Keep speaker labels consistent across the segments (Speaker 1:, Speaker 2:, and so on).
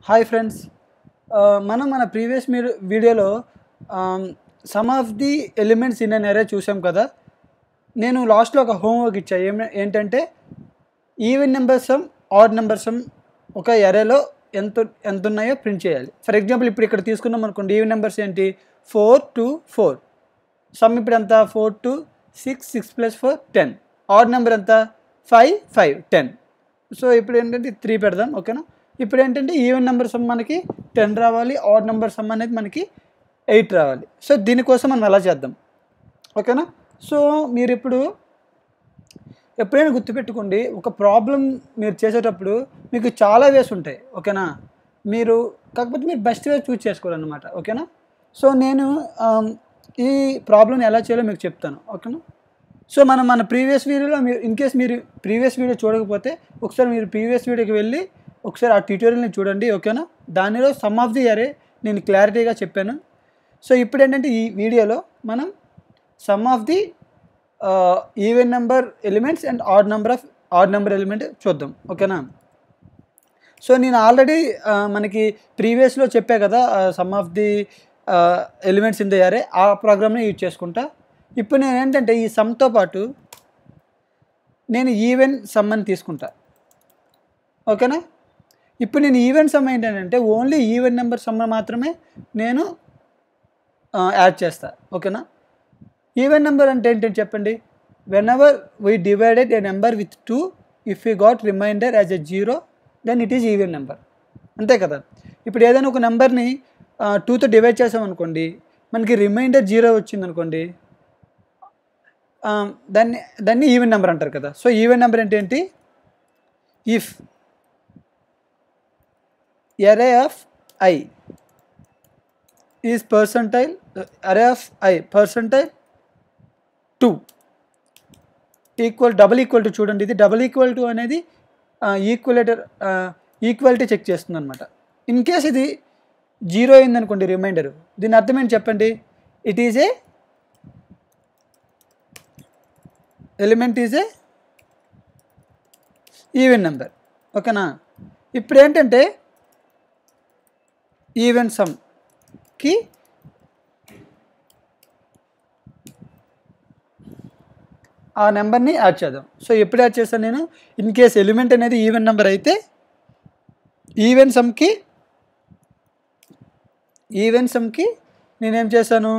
Speaker 1: hi friends మనం మన previous మీరు వీడియోలో some of the elements in an array చూసాం కదా నేను లాస్ట్లో ఒక హోంవర్క్ ఇచ్చా ఏమి ఏంటంటే even number sum odd number sum ఒక ఎరేలో ఎంత ఎంత ఉన్నాయో ప్రింట్ చేయాలి ఫర్ ఎగ్జాంపుల్ ఇప్పుడు ఇక్కడ తీసుకున్నాం అనుకోండి ఈవెన్ నెంబర్స్ ఏంటి ఫోర్ టు ఫోర్ సమ్ ఇప్పుడు ఎంత four two six six plus four ten odd number ఎంత ఫైవ్ ఫైవ్ టెన్ సో ఇప్పుడు ఏంటంటే త్రీ పెడదాం ఓకేనా ఇప్పుడు ఏంటంటే ఈవెన్ నెంబర్ సమ్ మనకి టెన్ రావాలి ఆడ్ నెంబర్ సమ్ అనేది మనకి ఎయిట్ రావాలి సో దీనికోసం మనం ఎలా చేద్దాం ఓకేనా సో మీరు ఇప్పుడు ఎప్పుడైనా గుర్తుపెట్టుకోండి ఒక ప్రాబ్లం మీరు చేసేటప్పుడు మీకు చాలా వేస్ ఉంటాయి ఓకేనా మీరు కాకపోతే మీరు బెస్ట్ వే చూస్ చేసుకోవాలన్నమాట ఓకేనా సో నేను ఆమ్, ఈ ప్రాబ్లమ్ని ఎలా చేయాలో మీకు చెప్తాను ఓకేనా సో మనం మన ప్రీవియస్ వీడియోలో మీరు ఇన్ కేస్ మీరు ప్రీవియస్ వీడియో చూడకపోతే ఒకసారి మీరు ప్రీవియస్ వీడియోకి వెళ్ళి ఒకసారి ఆ ట్యూటోరియల్ని చూడండి ఓకేనా దానిలో సమ్ ఆఫ్ ది అరే నేను క్లారిటీగా చెప్పాను సో ఇప్పుడు ఏంటంటే ఈ వీడియోలో మనం sum of the even number elements and odd number of odd number element చూద్దాం ఓకేనా సో నేను ఆల్రెడీ మనకి ప్రీవియస్లో చెప్పా కదా sum of the elements in the array ఆ ప్రోగ్రామ్ని యూజ్ చేసుకుంటా ఇప్పుడు నేను ఏంటంటే ఈ సమ్తో పాటు నేను ఈవెన్ సమ్ అని తీసుకుంటా ఓకేనా ఇప్పుడు నేను ఈవెన్ సమ్ ఏంటంటే ఓన్లీ ఈవెన్ నెంబర్ సమ్ మాత్రమే నేను యాడ్ చేస్తా ఓకేనా ఈవెన్ నెంబర్ అంటే ఏంటంటే చెప్పండి whenever we divided a number with two if you got remainder as a zero then it is even number అంతే కదా ఇప్పుడు ఏదైనా ఒక నెంబర్ని టూతో డివైడ్ చేసామనుకోండి మనకి రిమైండర్ జీరో వచ్చింది అనుకోండి దాన్ని దాన్ని ఈవెన్ నెంబర్ అంటారు కదా సో ఈవెన్ నెంబర్ అంటే ఏంటి if array of i is percentile uh, array of i percentile 2 equal double equal to చూడండి ఇది డబుల్ ఈక్వల్ టు అనేది ఈక్వలేటర్ ఈక్వాలిటీ చెక్ చేస్తుంది అనమాట ఇన్ కేస్ ఇది జీరో అయిందనుకోండి రిమైండర్ దీని అర్థం ఏంటి చెప్పండి it is a element is a even number ఓకేనా ఇప్పుడు ఏంటంటే ఈవెన్ సమ్కి ఆ నెంబర్ని యాడ్ చేద్దాం సో ఎప్పుడు యాడ్ చేస్తాను నేను ఇన్ కేస్ ఎలిమెంట్ అనేది ఈవెన్ నెంబర్ అయితే ఈవెన్ సమ్కి ఈవెన్ సమ్కి నేనేం చేశాను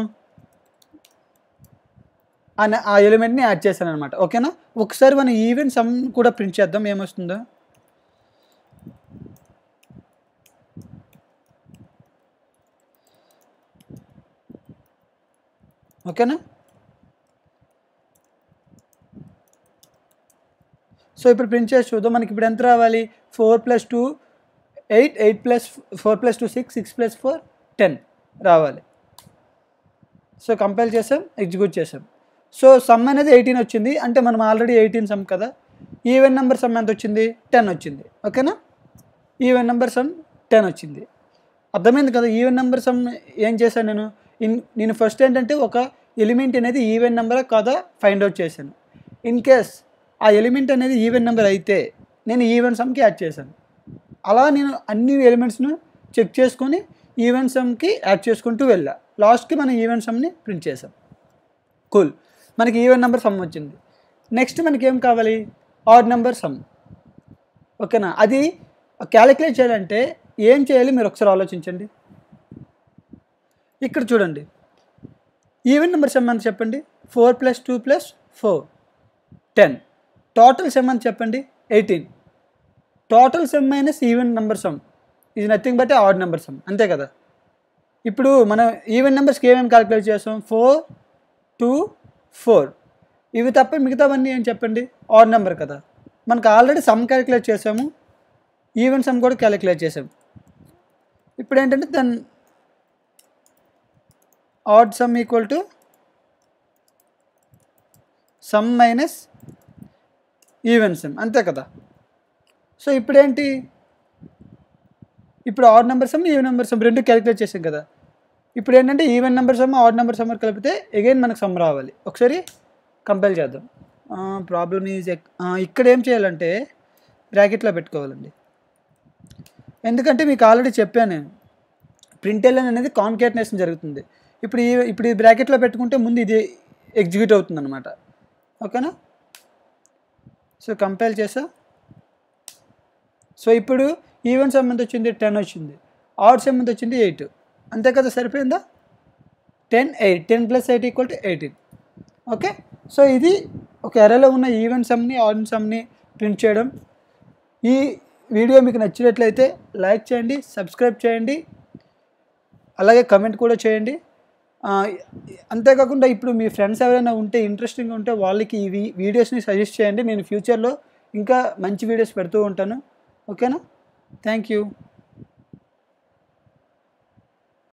Speaker 1: ఆ నె- ఆ ఎలిమెంట్ని యాడ్ చేశాను అనమాట ఓకేనా ఒకసారి మనం ఈవెన్ సమ్ కూడా ప్రింట్ చేద్దాం ఏమొస్తుందో ఓకేనా సో ఇప్పుడు ప్రింట్ చేసి చూద్దాం మనకి ఇప్పుడు ఎంత రావాలి four plus two eight eight plus four plus two six six plus four ten రావాలి సో కంపైల్ చేసాం ఎగ్జిక్యూట్ చేసాం సో సమ్ అనేది ఎయిటీన్ వచ్చింది అంటే మనం ఆల్రెడీ ఎయిటీన్ సమ్ కదా ఈవెన్ నెంబర్ సమ్ ఎంత వచ్చింది టెన్ వచ్చింది ఓకేనా ఈవెన్ నెంబర్ సమ్ టెన్ వచ్చింది అర్థమైంది కదా ఈవెన్ నెంబర్ సమ్ ఏం చేశాను నేను ఇన్ నేను ఫస్ట్ ఏంటంటే ఒక ఎలిమెంట్ అనేది ఈవెన్ నెంబరా కాదా ఫైండ్ అవుట్ చేశాను ఇన్ కేస్ ఆ ఎలిమెంట్ అనేది ఈవెన్ నెంబర్ అయితే నేను ఈవెన్ సమ్కి యాడ్ చేశాను అలా నేను అన్ని ఎలిమెంట్స్ను చెక్ చేసుకొని ఈవెన్ సమ్కి యాడ్ చేసుకుంటూ వెళ్ళా లాస్ట్కి మనం ఈవెన్ సమ్ని ప్రింట్ చేసాం కూల్ మనకి ఈవెన్ నెంబర్ సమ్ వచ్చింది నెక్స్ట్ మనకి ఏం కావాలి ఆడ్ నెంబర్ సమ్ ఓకేనా అది క్యాలిక్యులేట్ చేయాలంటే ఏం చేయాలి మీరు ఒకసారి ఆలోచించండి ఇక్కడ చూడండి ఈవెన్ నెంబర్ సెమ్ అని చెప్పండి four plus two plus four ten total sum అని చెప్పండి eighteen total sum minus even number sum ఇది nothing but odd number sum అంతే కదా ఇప్పుడు మనం ఈవెన్ నెంబర్స్కి ఏమేమి క్యాలిక్యులేట్ చేస్తాం ఫోర్ టూ ఫోర్ ఇవి తప్ప మిగతావన్నీ ఏం చెప్పండి ఆడ్ నెంబర్ కదా మనకు ఆల్రెడీ సమ్ క్యాలిక్యులేట్ చేసాము ఈవెన్ సమ్ కూడా క్యాలిక్యులేట్ చేసాం ఇప్పుడు ఏంటంటే దాని odd sum equal to sum minus even sum అంతే కదా సో ఇప్పుడు ఏంటి ఇప్పుడు odd number sum even number sum రెండు క్యాలిక్యులేట్ చేసాం కదా ఇప్పుడు ఏంటంటే even number sum odd number sum కలిపితే అగైన్ మనకు సమ్ రావాలి ఒకసారి కంపేర్ చేద్దాం ప్రాబ్లమ్ ఈజ్ ఇక్కడ ఏం చేయాలంటే బ్రాకెట్లో పెట్టుకోవాలండి ఎందుకంటే మీకు ఆల్రెడీ చెప్పాను నేను ప్రింట్ ఎల్ఎన్ అనేది కాన్కేటనేషన్ జరుగుతుంది ఇప్పుడు ఈ ఇప్పుడు ఈ బ్రాకెట్లో పెట్టుకుంటే ముందు ఇది ఎగ్జిక్యూట్ అవుతుంది అనమాట ఓకేనా సో కంపేర్ చేసా సో ఇప్పుడు ఈవెంట్ సమ్ ఎంత వచ్చింది టెన్ వచ్చింది ఆడ్ సమ్ ఎంత వచ్చింది ఎయిట్ అంతే కదా సరిపోయిందా ten eight ten plus eight equal to eighteen okay so ఇది ఒక ఎరలో ఉన్న ఈవెంట్ సమ్ని ఆడ్ సమ్ని ప్రింట్ చేయడం ఈ వీడియో మీకు నచ్చినట్లయితే లైక్ చేయండి సబ్స్క్రైబ్ చేయండి అలాగే కమెంట్ కూడా చేయండి ఆ, అంతేకాకుండా ఇప్పుడు మీ ఫ్రెండ్స్ ఎవరైనా ఉంటే ఇంట్రెస్టింగ్ ఉంటే వాళ్ళకి ఈ వీ- వీడియోస్ని సజెస్ట్ చేయండి నేను ఫ్యూచర్లో ఇంకా మంచి వీడియోస్ పెడుతూ ఉంటాను ఓకేనా థ్యాంక్ యూ